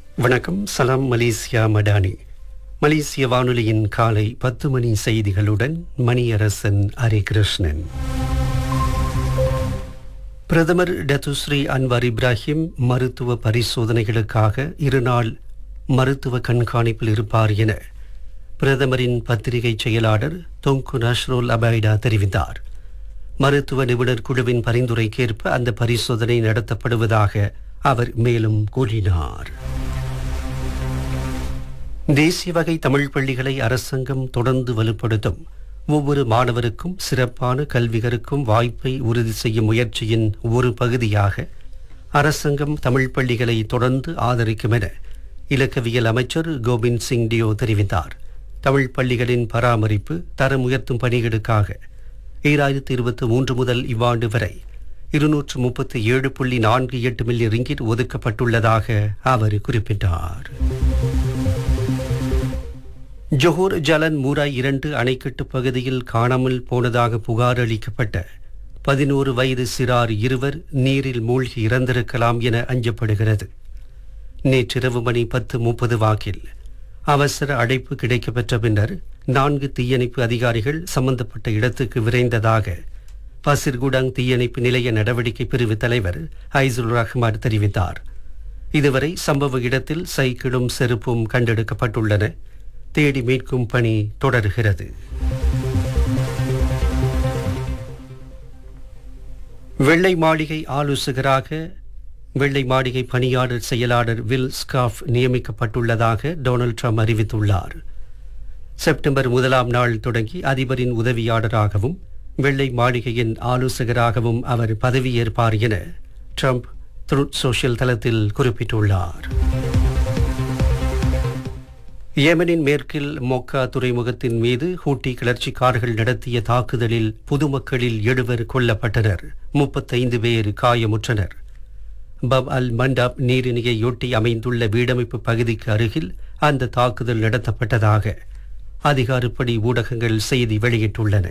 வணக்கம் சலாம் மலேசியா மடானி மலேசிய வானொலியின் காலை பத்து மணி செய்திகளுடன் மணியரசன் ஹரிகிருஷ்ணன் பிரதமர் டத்துஸ்ரீ அன்வார் இப்ராஹிம் மருத்துவ பரிசோதனைகளுக்காக இருநாள் மருத்துவ கண்காணிப்பில் இருப்பார் என பிரதமரின் பத்திரிகை செயலாளர் தொங்கு நஷ்ரோல் அபைடா தெரிவித்தார் மருத்துவ நிபுணர் குழுவின் பரிந்துரைக்கேற்ப அந்த பரிசோதனை நடத்தப்படுவதாக அவர் மேலும் கூறினார் தேசிய வகை தமிழ் பள்ளிகளை அரசாங்கம் தொடர்ந்து வலுப்படுத்தும் ஒவ்வொரு மாணவருக்கும் சிறப்பான கல்விகருக்கும் வாய்ப்பை உறுதி செய்யும் முயற்சியின் ஒரு பகுதியாக அரசாங்கம் தமிழ் பள்ளிகளை தொடர்ந்து ஆதரிக்கும் என இலக்கவியல் அமைச்சர் கோபிந்த் சிங் டியோ தெரிவித்தார் தமிழ் பள்ளிகளின் பராமரிப்பு தரம் உயர்த்தும் பணிகளுக்காக ஈராயிரத்தி இருபத்தி மூன்று முதல் இவ்வாண்டு வரை இருநூற்று முப்பத்தி ஏழு புள்ளி நான்கு எட்டு மில்லியன் ரிங்கிட் ஒதுக்கப்பட்டுள்ளதாக அவர் குறிப்பிட்டார் ஜொஹூர் ஜலன் மூராய் இரண்டு அணைக்கட்டு பகுதியில் காணாமல் போனதாக புகார் அளிக்கப்பட்ட பதினோரு வயது சிறார் இருவர் நீரில் மூழ்கி இறந்திருக்கலாம் என அஞ்சப்படுகிறது நேற்றிரவு மணி பத்து முப்பது வாக்கில் அவசர அழைப்பு கிடைக்கப்பெற்ற பின்னர் நான்கு தீயணைப்பு அதிகாரிகள் சம்பந்தப்பட்ட இடத்துக்கு விரைந்ததாக பசிர்குடாங் தீயணைப்பு நிலைய நடவடிக்கை பிரிவு தலைவர் ஐசுல் ரஹ்மான் தெரிவித்தார் இதுவரை சம்பவ இடத்தில் சைக்கிளும் செருப்பும் கண்டெடுக்கப்பட்டுள்ளன தேடி மீட்கும் பணி தொடர்கிறது வெள்ளை மாளிகை ஆலோசகராக வெள்ளை மாளிகை பணியாளர் செயலாளர் வில் ஸ்காஃப் நியமிக்கப்பட்டுள்ளதாக டொனால்ட் ட்ரம்ப் அறிவித்துள்ளார் செப்டம்பர் முதலாம் நாள் தொடங்கி அதிபரின் உதவியாளராகவும் வெள்ளை மாளிகையின் ஆலோசகராகவும் அவர் பதவியேற்பார் என ட்ரம்ப் த்ருட் சோஷியல் தளத்தில் குறிப்பிட்டுள்ளார் ஏமனின் மேற்கில் மொக்கா துறைமுகத்தின் மீது ஹூட்டி கிளர்ச்சிக்காரர்கள் நடத்திய தாக்குதலில் பொதுமக்களில் எழுவர் கொல்லப்பட்டனர் முப்பத்தைந்து பேர் காயமுற்றனர் பப் அல் மண்டாப் நீரிணையொட்டி அமைந்துள்ள வீடமைப்பு பகுதிக்கு அருகில் அந்த தாக்குதல் நடத்தப்பட்டதாக அதிகாரப்படி ஊடகங்கள் செய்தி வெளியிட்டுள்ளன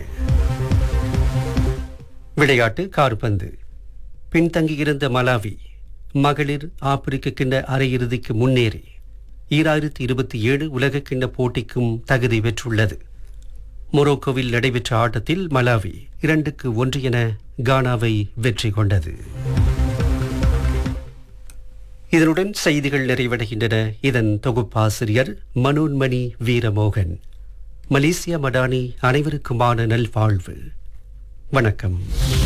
விளையாட்டு கார்பந்து பின்தங்கியிருந்த மலாவி மகளிர் ஆப்பிரிக்க கிண்ண அரையிறுதிக்கு முன்னேறி ஈராயிரத்தி இருபத்தி ஏழு உலக கிண்ண போட்டிக்கும் தகுதி பெற்றுள்ளது மொரோக்கோவில் நடைபெற்ற ஆட்டத்தில் மலாவி இரண்டுக்கு ஒன்று என கானாவை வெற்றி கொண்டது இதனுடன் செய்திகள் நிறைவடைகின்றன இதன் தொகுப்பாசிரியர் மனோன்மணி வீரமோகன் மலேசியா மடானி அனைவருக்குமான நல்வாழ்வு வணக்கம்